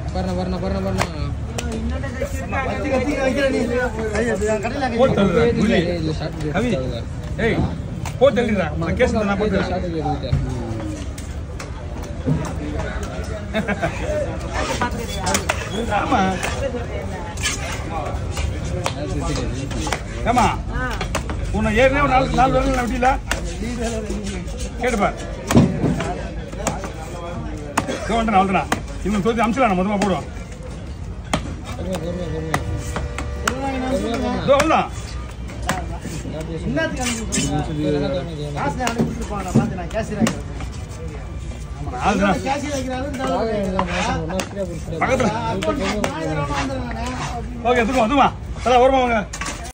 பாருண்ணா பாருண்ணா பாருண்ணா பாருண்ணா போட்டு தள்ளுடா, புள்ளி. இதுல ஷார்ட் கவி ஏய் போட்டு தள்ளிடுறா நான் கேஸ் நான் போட்டு தள்ளுறேன். ஷார்ட் எடுத்துட்டேன் ஆமா ஏமா உன்னை ஏற்கனவே ஒரு நாலு நாலு வருடம் விட்டில கேட்டுப்பார் வந்துடா வந்துடா இன்னும் தோத்தி அமிச்சிடலாம் நான் மொத்தமாக போடுவோம் பொறுமையா பொறுமையா பொறுமையா இதோ வந்துடா அதுதான் பக்கத்துல ஓகே தூக்கம் வந்துமா அதான் வருமா வாங்க